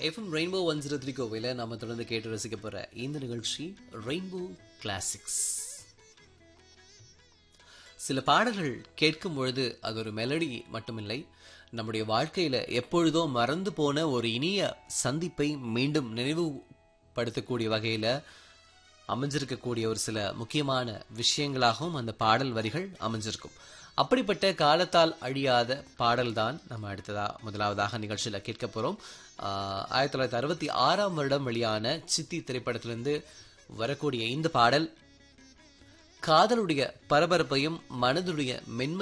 FM rainbow one zero three கோவையில் நாம தொடர்ந்து கேட்டு ரசிக்க போற இந்த நிகழ்ச்சி ரெயின்போ கிளாசிக்ஸ் சில பாடல்கள் கேட்கும் பொழுது அது ஒரு மெலடி மட்டுமில்லை நம்முடைய வாழ்க்கையில எப்பொழுதோ மறந்து போன ஒரு இனிய சந்திப்பை மீண்டும் நினைவுபடுத்தக்கூடிய வகையில அமைஞ்சிருக்கக்கூடிய ஒரு சில முக்கியமான விஷயங்களாகவும் அந்த பாடல் வரிகள் அமைஞ்சிருக்கும் அப்படிப்பட்ட காலத்தால் அழியாத பாடல் தான் நம்ம அடுத்ததா முதலாவதாக நிகழ்ச்சியில் கேட்க போறோம் ஆஹ் ஆயிரத்தி தொள்ளாயிரத்தி அறுபத்தி ஆறாம் வருடம் வெளியான சித்தி திரைப்படத்திலிருந்து வரக்கூடிய இந்த பாடல் காதலுடைய பரபரப்பையும் மனதுடைய மென்மை